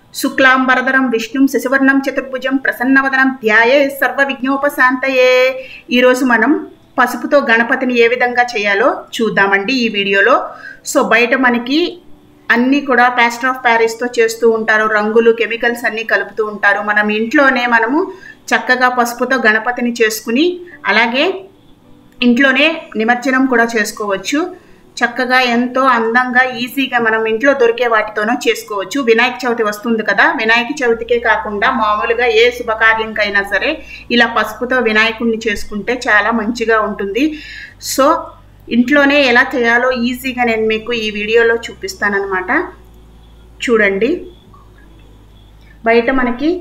శుక్లాంబరధరం విష్ణుం శశివర్ణం చతుర్భుజం ప్రసన్నవదనం ధ్యాయే సర్వ విఘ్నోపశాంతయే ఈరోజు మనం పసుపుతో గణపతిని ఏ విధంగా చేయాలో చూద్దామండి ఈ వీడియోలో సో బయట మనకి అన్నీ కూడా ప్లాస్టర్ ఆఫ్ ప్యారిస్తో చేస్తూ ఉంటారు రంగులు కెమికల్స్ అన్నీ కలుపుతూ ఉంటారు మనం ఇంట్లోనే మనము చక్కగా పసుపుతో గణపతిని చేసుకుని అలాగే ఇంట్లోనే నిమజ్జనం కూడా చేసుకోవచ్చు చక్కగా ఎంతో అందంగా ఈజీగా మనం ఇంట్లో దొరికే వాటితోనూ చేసుకోవచ్చు వినాయక చవితి వస్తుంది కదా వినాయక చవితికే కాకుండా మామూలుగా ఏ శుభకార్యంకైనా సరే ఇలా పసుపుతో వినాయకుడిని చేసుకుంటే చాలా మంచిగా ఉంటుంది సో ఇంట్లోనే ఎలా చేయాలో ఈజీగా నేను మీకు ఈ వీడియోలో చూపిస్తానన్నమాట చూడండి బయట మనకి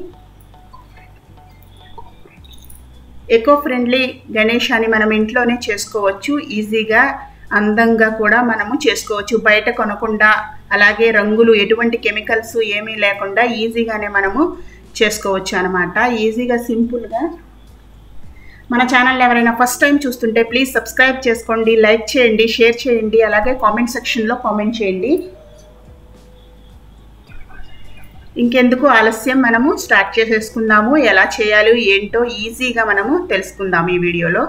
ఎకో ఫ్రెండ్లీ గణేశాన్ని మనం ఇంట్లోనే చేసుకోవచ్చు ఈజీగా అందంగా కూడా మనము చేసుకోవచ్చు బయట కొనకుండా అలాగే రంగులు ఎటువంటి కెమికల్స్ ఏమీ లేకుండా ఈజీగానే మనము చేసుకోవచ్చు అనమాట ఈజీగా సింపుల్గా మన ఛానల్ ఎవరైనా ఫస్ట్ టైం చూస్తుంటే ప్లీజ్ సబ్స్క్రైబ్ చేసుకోండి లైక్ చేయండి షేర్ చేయండి అలాగే కామెంట్ సెక్షన్లో కామెంట్ చేయండి ఇంకెందుకు ఆలస్యం మనము స్టార్ట్ చేసేసుకుందాము ఎలా చేయాలి ఏంటో ఈజీగా మనము తెలుసుకుందాము ఈ వీడియోలో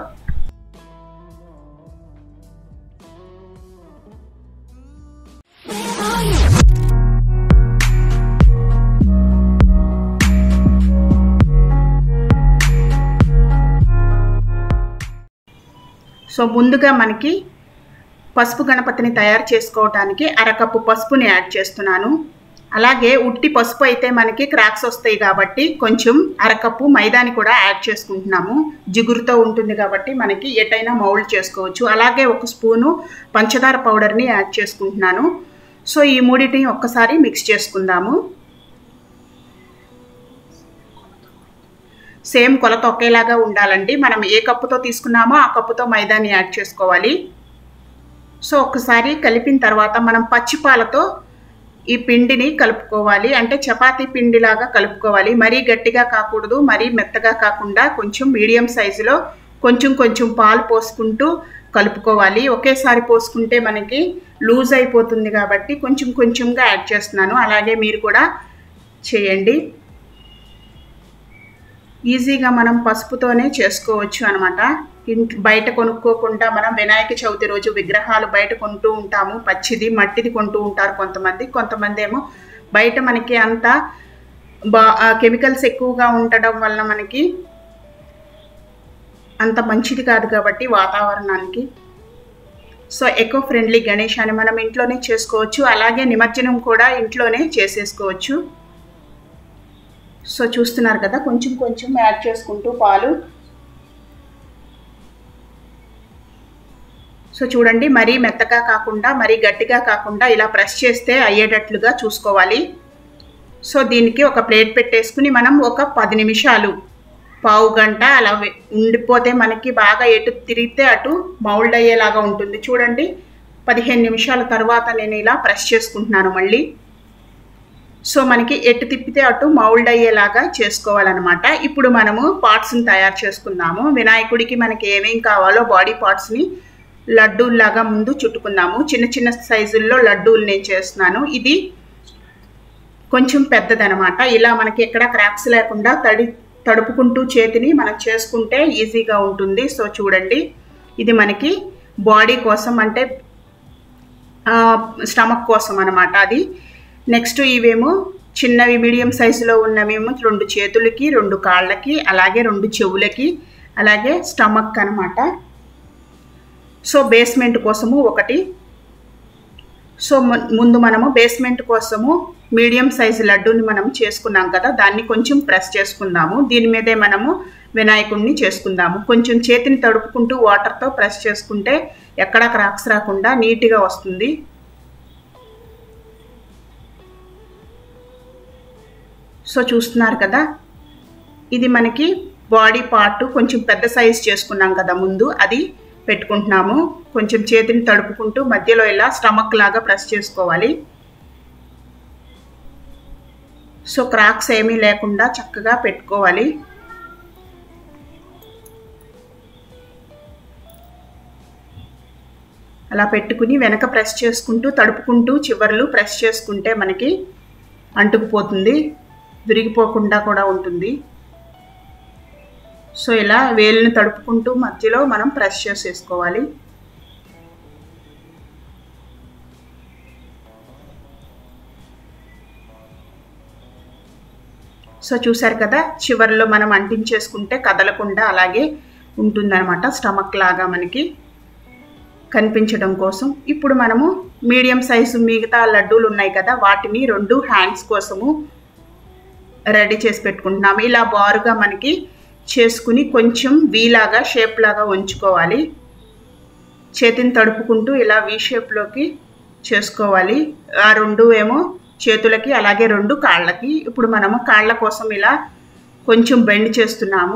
సో ముందుగా మనకి పసుపు గణపతిని తయారు చేసుకోవటానికి అరకప్పు పసుపుని యాడ్ చేస్తున్నాను అలాగే ఉట్టి పసుపు అయితే మనకి క్రాక్స్ వస్తాయి కాబట్టి కొంచెం అరకప్పు మైదాని కూడా యాడ్ చేసుకుంటున్నాము జిగురుతో ఉంటుంది కాబట్టి మనకి ఎటైనా మౌల్డ్ చేసుకోవచ్చు అలాగే ఒక స్పూను పంచదార పౌడర్ని యాడ్ చేసుకుంటున్నాను సో ఈ మూడింటిని ఒక్కసారి మిక్స్ చేసుకుందాము సేమ్ కొలత ఒకేలాగా ఉండాలండి మనం ఏ కప్పుతో తీసుకున్నామో ఆ కప్పుతో మైదాని యాడ్ చేసుకోవాలి సో ఒకసారి కలిపిన తర్వాత మనం పచ్చిపాలతో ఈ పిండిని కలుపుకోవాలి అంటే చపాతీ పిండిలాగా కలుపుకోవాలి మరీ గట్టిగా కాకూడదు మరీ మెత్తగా కాకుండా కొంచెం మీడియం సైజులో కొంచెం కొంచెం పాలు పోసుకుంటూ కలుపుకోవాలి ఒకేసారి పోసుకుంటే మనకి లూజ్ అయిపోతుంది కాబట్టి కొంచెం కొంచెంగా యాడ్ చేస్తున్నాను అలాగే మీరు కూడా చేయండి ఈజీగా మనం పసుపుతోనే చేసుకోవచ్చు అనమాట ఇంట్ బయట కొనుక్కోకుండా మనం వినాయక చవితి రోజు విగ్రహాలు బయట కొంటూ ఉంటాము పచ్చిది మట్టిది కొంటూ ఉంటారు కొంతమంది కొంతమంది ఏమో బయట మనకి అంత బా కెమికల్స్ ఎక్కువగా ఉండడం వల్ల మనకి అంత మంచిది కాదు కాబట్టి వాతావరణానికి సో ఎకో ఫ్రెండ్లీ గణేశాన్ని మనం ఇంట్లోనే చేసుకోవచ్చు అలాగే నిమజ్జనం కూడా ఇంట్లోనే చేసేసుకోవచ్చు సో చూస్తున్నారు కదా కొంచెం కొంచెం యాడ్ చేసుకుంటూ పాలు సో చూడండి మరీ మెత్తగా కాకుండా మరీ గట్టిగా కాకుండా ఇలా ప్రెస్ చేస్తే అయ్యేటట్లుగా చూసుకోవాలి సో దీనికి ఒక ప్లేట్ పెట్టేసుకుని మనం ఒక పది నిమిషాలు పావు గంట అలా ఉండిపోతే మనకి బాగా ఎటు తిరిగితే అటు మౌల్డ్ అయ్యేలాగా ఉంటుంది చూడండి పదిహేను నిమిషాల తర్వాత నేను ఇలా ప్రెస్ చేసుకుంటున్నాను మళ్ళీ సో మనకి ఎటు తిప్పితే అటు మౌల్డ్ అయ్యేలాగా చేసుకోవాలన్నమాట ఇప్పుడు మనము పార్ట్స్ని తయారు చేసుకుందాము వినాయకుడికి మనకి ఏమేం కావాలో బాడీ పార్ట్స్ని లడ్డూల్లాగా ముందు చుట్టుకుందాము చిన్న చిన్న సైజుల్లో లడ్డూలు నేను చేస్తున్నాను ఇది కొంచెం పెద్దదనమాట ఇలా మనకి ఎక్కడ క్రాక్స్ లేకుండా తడి తడుపుకుంటూ చేతిని మనం చేసుకుంటే ఈజీగా ఉంటుంది సో చూడండి ఇది మనకి బాడీ కోసం అంటే స్టమక్ కోసం అనమాట అది నెక్స్ట్ ఇవేమో చిన్నవి మీడియం సైజులో ఉన్నవేమో రెండు చేతులకి రెండు కాళ్ళకి అలాగే రెండు చెవులకి అలాగే స్టమక్ అనమాట సో బేస్మెంట్ కోసము ఒకటి సో ముందు మనము బేస్మెంట్ కోసము మీడియం సైజు లడ్డూని మనం చేసుకున్నాం కదా దాన్ని కొంచెం ప్రెస్ చేసుకుందాము దీని మీదే మనము వినాయకుడిని చేసుకుందాము కొంచెం చేతిని తడుపుకుంటూ వాటర్తో ప్రెస్ చేసుకుంటే ఎక్కడ క్రాక్స్ రాకుండా నీట్గా వస్తుంది సో చూస్తున్నారు కదా ఇది మనకి బాడీ పార్ట్ కొంచెం పెద్ద సైజ్ చేసుకున్నాం కదా ముందు అది పెట్టుకుంటున్నాము కొంచెం చేతిని తడుపుకుంటూ మధ్యలో ఇలా స్టమక్ లాగా ప్రెస్ చేసుకోవాలి సో క్రాక్స్ ఏమీ లేకుండా చక్కగా పెట్టుకోవాలి అలా పెట్టుకుని వెనక ప్రెస్ చేసుకుంటూ తడుపుకుంటూ చివర్లు ప్రెస్ చేసుకుంటే మనకి అంటుకుపోతుంది విరిగిపోకుండా కూడా ఉంటుంది సో ఇలా వేలుని తడుపుకుంటూ మధ్యలో మనం ప్రెస్ చేసేసుకోవాలి సో చూసారు కదా చివరిలో మనం అంటించేసుకుంటే కదలకుండా అలాగే ఉంటుందన్నమాట స్టమక్ లాగా మనకి కనిపించడం కోసం ఇప్పుడు మనము మీడియం సైజు మిగతా లడ్డూలు ఉన్నాయి కదా వాటిని రెండు హ్యాండ్స్ కోసము రెడీ చేసి పెట్టుకుంటున్నాము ఇలా బారుగా మనకి చేసుకుని కొంచెం వీలాగా షేప్ లాగా ఉంచుకోవాలి చేతిని తడుపుకుంటూ ఇలా వీ షేప్లోకి చేసుకోవాలి ఆ రెండు ఏమో చేతులకి అలాగే రెండు కాళ్ళకి ఇప్పుడు మనము కాళ్ళ కోసం ఇలా కొంచెం బెండ్ చేస్తున్నాము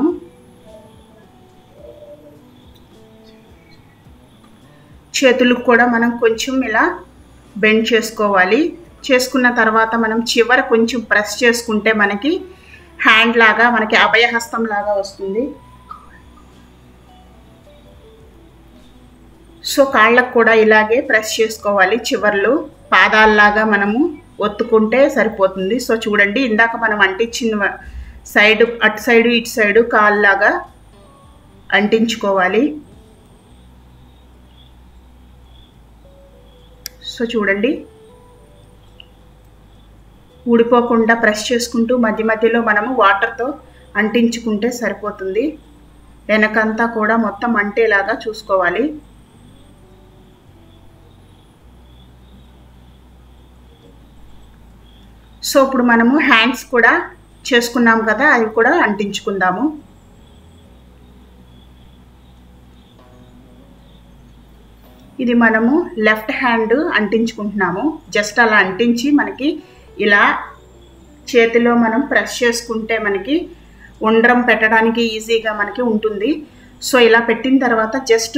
చేతులకు కూడా మనం కొంచెం ఇలా బెండ్ చేసుకోవాలి చేసుకున్న తర్వాత మనం చివర కొంచెం ప్రెస్ చేసుకుంటే మనకి హ్యాండ్ లాగా మనకి అభయహస్తం లాగా వస్తుంది సో కాళ్ళకు కూడా ఇలాగే ప్రెస్ చేసుకోవాలి చివర్లు పాదాల్లాగా మనము ఒత్తుకుంటే సరిపోతుంది సో చూడండి ఇందాక మనం అంటించిన సైడ్ అటు సైడు ఇటు సైడు కాళ్ళలాగా అంటించుకోవాలి సో చూడండి ఊడిపోకుండా ప్రెస్ చేసుకుంటూ మధ్య మధ్యలో మనము వాటర్తో అంటించుకుంటే సరిపోతుంది వెనకంతా కూడా మొత్తం అంటేలాగా చూసుకోవాలి సో ఇప్పుడు మనము హ్యాండ్స్ కూడా చేసుకున్నాం కదా అవి కూడా అంటించుకుందాము ఇది మనము లెఫ్ట్ హ్యాండ్ అంటించుకుంటున్నాము జస్ట్ అలా అంటించి మనకి ఇలా చేతిలో మనం ప్రెస్ చేసుకుంటే మనకి ఉండ్రం పెట్టడానికి ఈజీగా మనకి ఉంటుంది సో ఇలా పెట్టిన తర్వాత జస్ట్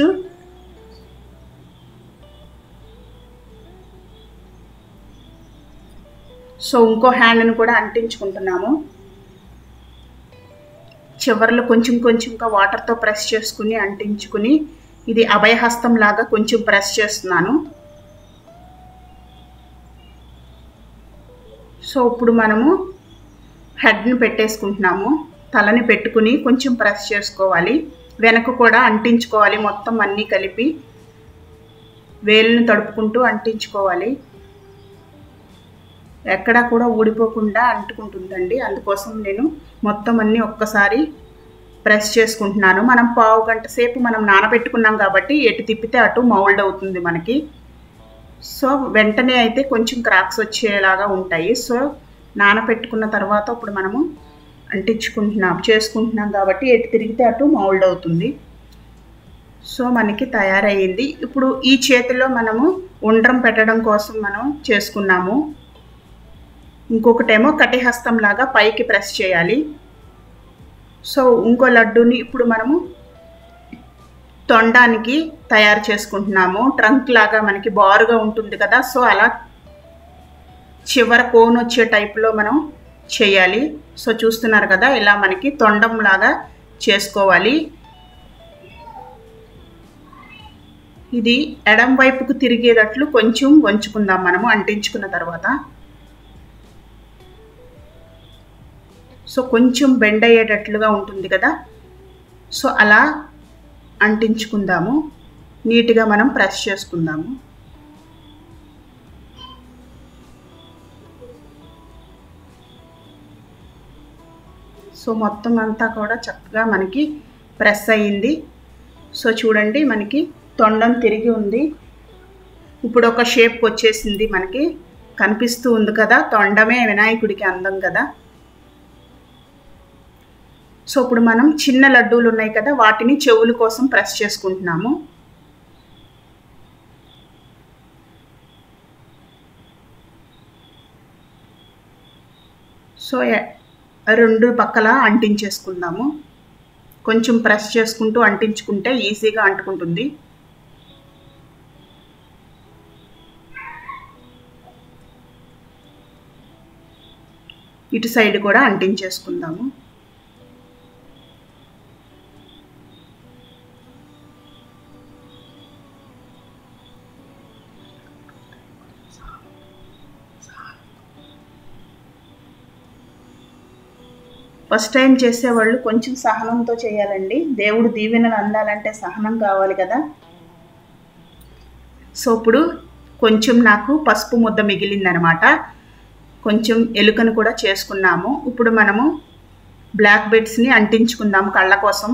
సో ఇంకో హ్యాండ్ని కూడా అంటించుకుంటున్నాము చివర్లు కొంచెం కొంచెంగా వాటర్తో ప్రెస్ చేసుకుని అంటించుకుని ఇది అభయహస్తం లాగా కొంచెం ప్రెస్ చేస్తున్నాను సో ఇప్పుడు మనము హెడ్ని పెట్టేసుకుంటున్నాము తలని పెట్టుకుని కొంచెం ప్రెస్ చేసుకోవాలి వెనక కూడా అంటించుకోవాలి మొత్తం అన్నీ కలిపి వేలుని తడుపుకుంటూ అంటించుకోవాలి ఎక్కడా కూడా ఊడిపోకుండా అంటుకుంటుందండి అందుకోసం నేను మొత్తం అన్నీ ఒక్కసారి ప్రెస్ చేసుకుంటున్నాను మనం పావు గంట సేపు మనం నానబెట్టుకున్నాం కాబట్టి ఎటు తిప్పితే అటు మౌల్డ్ అవుతుంది మనకి సో వెంటనే అయితే కొంచెం క్రాక్స్ వచ్చేలాగా ఉంటాయి సో నానబెట్టుకున్న తర్వాత ఇప్పుడు మనము అంటించుకుంటున్నాం చేసుకుంటున్నాం కాబట్టి ఎటు తిరిగితే అటు మౌల్డ్ అవుతుంది సో మనకి తయారయ్యింది ఇప్పుడు ఈ చేతిలో మనము ఉండ్రం పెట్టడం కోసం మనం చేసుకున్నాము ఇంకొకటేమో కటిహస్తం లాగా పైకి ప్రెస్ చేయాలి సో ఇంకో లడ్డూని ఇప్పుడు మనము తొండానికి తయారు చేసుకుంటున్నాము ట్రంక్ లాగా మనకి బారుగా ఉంటుంది కదా సో అలా చివర కోన్ వచ్చే టైప్లో మనం చేయాలి సో చూస్తున్నారు కదా ఇలా మనకి తొండం లాగా చేసుకోవాలి ఇది ఎడం వైపుకు తిరిగేటట్లు కొంచెం వంచుకుందాం మనము అంటించుకున్న తర్వాత సో కొంచెం బెండ్ అయ్యేటట్లుగా ఉంటుంది కదా సో అలా అంటించుకుందాము నీట్గా మనం ప్రెస్ చేసుకుందాము సో మొత్తం అంతా కూడా చక్కగా మనకి ప్రెస్ అయ్యింది సో చూడండి మనకి తొండం తిరిగి ఉంది ఇప్పుడు ఒక షేప్ వచ్చేసింది మనకి కనిపిస్తూ ఉంది కదా తొండమే వినాయకుడికి అందం కదా సో ఇప్పుడు మనం చిన్న లడ్డూలు ఉన్నాయి కదా వాటిని చెవుల కోసం ప్రెస్ చేసుకుంటున్నాము సో రెండు పక్కల అంటించేసుకుందాము కొంచెం ప్రెస్ చేసుకుంటూ అంటించుకుంటే ఈజీగా అంటుకుంటుంది ఇటు సైడ్ కూడా అంటించేసుకుందాము ఫస్ట్ టైం చేసేవాళ్ళు కొంచెం సహనంతో చేయాలండి దేవుడు దీవెనలు అందాలంటే సహనం కావాలి కదా సో ఇప్పుడు కొంచెం నాకు పసుపు ముద్ద మిగిలిందనమాట కొంచెం ఎలుకను కూడా చేసుకున్నాము ఇప్పుడు మనము బ్లాక్ బెడ్స్ని అంటించుకుందాము కళ్ళ కోసం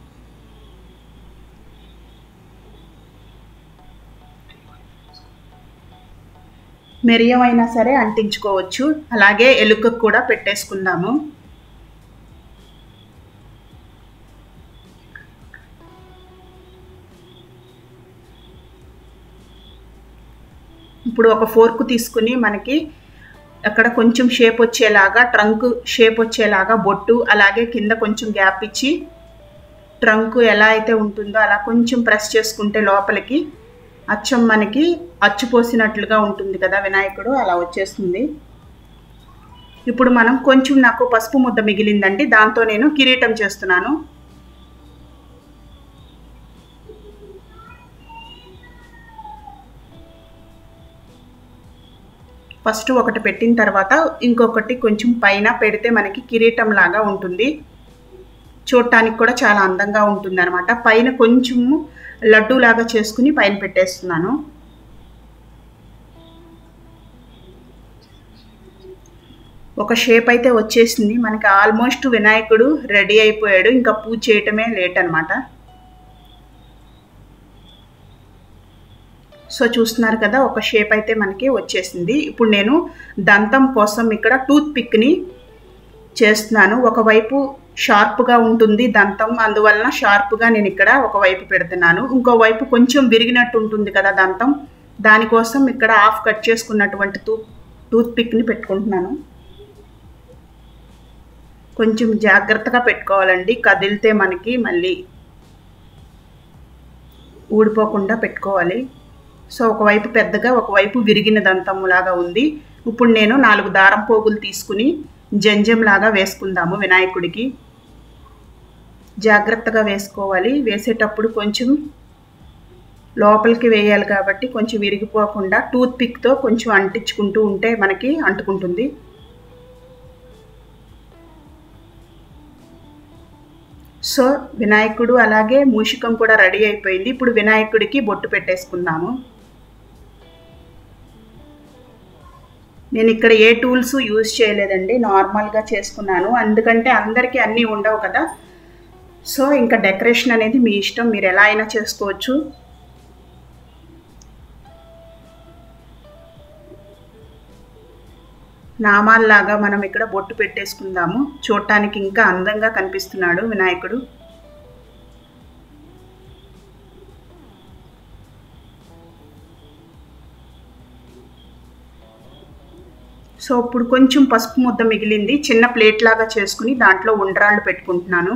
మెరియం అయినా సరే అంటించుకోవచ్చు అలాగే ఎలుకకు కూడా పెట్టేసుకుందాము ఇప్పుడు ఒక ఫోర్క్ తీసుకుని మనకి అక్కడ కొంచెం షేప్ వచ్చేలాగా ట్రంక్ షేప్ వచ్చేలాగా బొట్టు అలాగే కింద కొంచెం గ్యాప్ ఇచ్చి ట్రంక్ ఎలా అయితే ఉంటుందో అలా కొంచెం ప్రెస్ చేసుకుంటే లోపలికి అచ్చం మనకి అచ్చు పోసినట్లుగా ఉంటుంది కదా వినాయకుడు అలా వచ్చేస్తుంది ఇప్పుడు మనం కొంచెం నాకు పసుపు ముద్ద మిగిలిందండి దాంతో నేను కిరీటం చేస్తున్నాను ఫస్ట్ ఒకటి పెట్టిన తర్వాత ఇంకొకటి కొంచెం పైన పెడితే మనకి కిరీటం లాగా ఉంటుంది చూడటానికి కూడా చాలా అందంగా ఉంటుంది అనమాట పైన కొంచెము లడ్డు లాగా చేసుకుని పైన పెట్టేస్తున్నాను ఒక షేప్ అయితే వచ్చేసింది మనకి ఆల్మోస్ట్ వినాయకుడు రెడీ అయిపోయాడు ఇంకా పూజ చేయటమే లేట్ అనమాట సో చూస్తున్నారు కదా ఒక షేప్ అయితే మనకి వచ్చేసింది ఇప్పుడు నేను దంతం కోసం ఇక్కడ టూత్ పిక్ని చేస్తున్నాను ఒకవైపు షార్ప్గా ఉంటుంది దంతం అందువలన షార్ప్గా నేను ఇక్కడ ఒకవైపు పెడుతున్నాను ఇంకోవైపు కొంచెం విరిగినట్టు ఉంటుంది కదా దంతం దానికోసం ఇక్కడ ఆఫ్ కట్ చేసుకున్నటువంటి టూ టూత్ పిక్ని పెట్టుకుంటున్నాను కొంచెం జాగ్రత్తగా పెట్టుకోవాలండి కదిలితే మనకి మళ్ళీ ఊడిపోకుండా పెట్టుకోవాలి సో ఒకవైపు పెద్దగా ఒకవైపు విరిగిన దంతములాగా ఉంది ఇప్పుడు నేను నాలుగు దారం పోగులు తీసుకుని జంజంలాగా వేసుకుందాము వినాయకుడికి జాగ్రత్తగా వేసుకోవాలి వేసేటప్పుడు కొంచెం లోపలికి వేయాలి కాబట్టి కొంచెం విరిగిపోకుండా టూత్ పిక్తో కొంచెం అంటించుకుంటూ ఉంటే మనకి అంటుకుంటుంది సో వినాయకుడు అలాగే మూషికం కూడా రెడీ అయిపోయింది ఇప్పుడు వినాయకుడికి బొట్టు పెట్టేసుకుందాము నేను ఇక్కడ ఏ టూల్స్ యూజ్ చేయలేదండి నార్మల్గా చేసుకున్నాను ఎందుకంటే అందరికీ అన్నీ ఉండవు కదా సో ఇంకా డెకరేషన్ అనేది మీ ఇష్టం మీరు ఎలా అయినా చేసుకోవచ్చు నామాల్లాగా మనం ఇక్కడ బొట్టు పెట్టేసుకుందాము చూడటానికి ఇంకా అందంగా కనిపిస్తున్నాడు వినాయకుడు సో ఇప్పుడు కొంచెం పసుపు ముద్ద మిగిలింది చిన్న ప్లేట్ లాగా చేసుకుని దాంట్లో ఉండ్రాళ్ళు పెట్టుకుంటున్నాను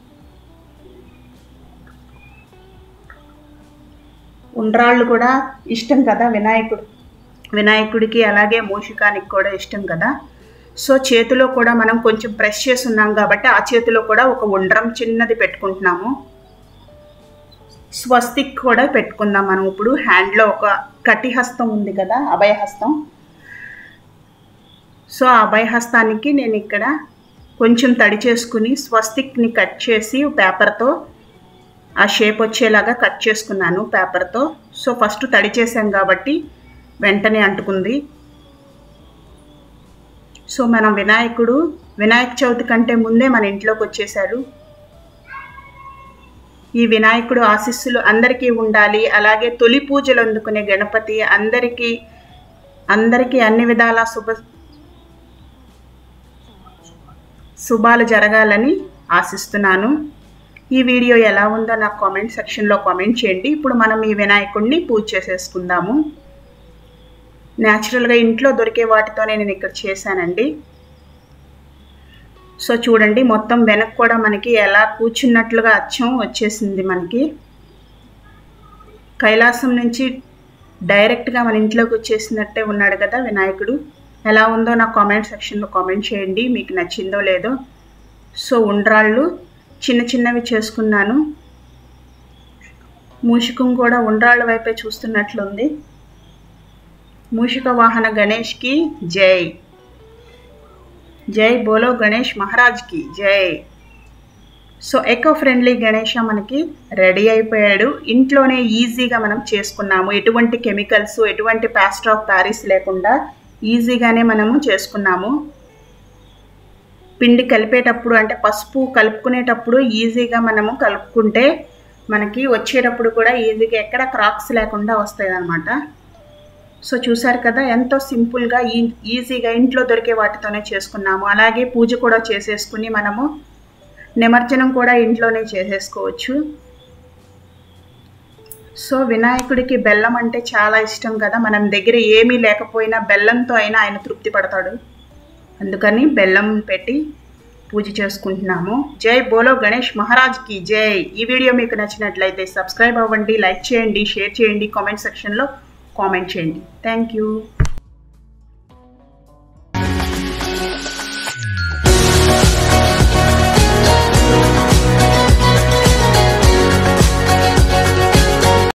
ఉండ్రాళ్ళు కూడా ఇష్టం కదా వినాయకుడు వినాయకుడికి అలాగే మూషికానికి కూడా ఇష్టం కదా సో చేతిలో కూడా మనం కొంచెం ప్రెస్ చేసి ఉన్నాం కాబట్టి ఆ చేతిలో కూడా ఒక ఉండ్రం చిన్నది పెట్టుకుంటున్నాము స్వస్తిక్ కూడా పెట్టుకుందాం మనం ఇప్పుడు హ్యాండ్లో ఒక కటిహస్తం ఉంది కదా అభయహస్తం సో ఆ అభయహస్తానికి నేను ఇక్కడ కొంచెం తడి చేసుకుని స్వస్తిక్ని కట్ చేసి పేపర్తో ఆ షేప్ వచ్చేలాగా కట్ చేసుకున్నాను పేపర్తో సో ఫస్ట్ తడి చేసాం కాబట్టి వెంటనే అంటుకుంది సో మనం వినాయకుడు వినాయక చవితి కంటే ముందే మన ఇంట్లోకి వచ్చేసాడు ఈ వినాయకుడు ఆశీస్సులు అందరికీ ఉండాలి అలాగే తొలి పూజలు అందుకునే గణపతి అందరికీ అందరికీ అన్ని విధాల శుభ శుభాలు జరగాలని ఆశిస్తున్నాను ఈ వీడియో ఎలా ఉందో నాకు కామెంట్ సెక్షన్లో కామెంట్ చేయండి ఇప్పుడు మనం ఈ వినాయకుడిని పూజ చేసేసుకుందాము న్యాచురల్గా ఇంట్లో దొరికే వాటితోనే నేను ఇక్కడ చేశానండి సో చూడండి మొత్తం వెనక్కి కూడా మనకి ఎలా కూర్చున్నట్లుగా అచ్చం వచ్చేసింది మనకి కైలాసం నుంచి డైరెక్ట్గా మన ఇంట్లోకి వచ్చేసినట్టే ఉన్నాడు కదా వినాయకుడు ఎలా ఉందో నా కామెంట్ సెక్షన్లో కామెంట్ చేయండి మీకు నచ్చిందో లేదో సో ఉండ్రాళ్ళు చిన్న చిన్నవి చేసుకున్నాను మూషికం కూడా ఉండ్రాళ్ళ వైపే చూస్తున్నట్లుంది మూషిక వాహన గణేష్కి జై జై బోలో గణేష్ మహారాజ్కి జై సో ఎకో ఫ్రెండ్లీ గణేష మనకి రెడీ అయిపోయాడు ఇంట్లోనే ఈజీగా మనం చేసుకున్నాము ఎటువంటి కెమికల్స్ ఎటువంటి ప్లాస్టర్ ఆఫ్ ప్యారిస్ లేకుండా ఈజీగానే మనము చేసుకున్నాము పిండి కలిపేటప్పుడు అంటే పసుపు కలుపుకునేటప్పుడు ఈజీగా మనము కలుపుకుంటే మనకి వచ్చేటప్పుడు కూడా ఈజీగా ఎక్కడ క్రాక్స్ లేకుండా వస్తాయి అన్నమాట సో చూసారు కదా ఎంతో సింపుల్గా ఈ ఈజీగా ఇంట్లో దొరికే వాటితోనే చేసుకున్నాము అలాగే పూజ కూడా చేసేసుకుని మనము నిమజ్జనం కూడా ఇంట్లోనే చేసేసుకోవచ్చు సో వినాయకుడికి బెల్లం అంటే చాలా ఇష్టం కదా మనం దగ్గర ఏమీ లేకపోయినా బెల్లంతో అయినా ఆయన తృప్తి పడతాడు అందుకని బెల్లం పెట్టి పూజ చేసుకుంటున్నాము జై బోలో గణేష్ మహారాజ్కి జై ఈ వీడియో మీకు నచ్చినట్లయితే సబ్స్క్రైబ్ అవ్వండి లైక్ చేయండి షేర్ చేయండి కామెంట్ సెక్షన్లో కామెంట్ చేయండి థ్యాంక్ యూ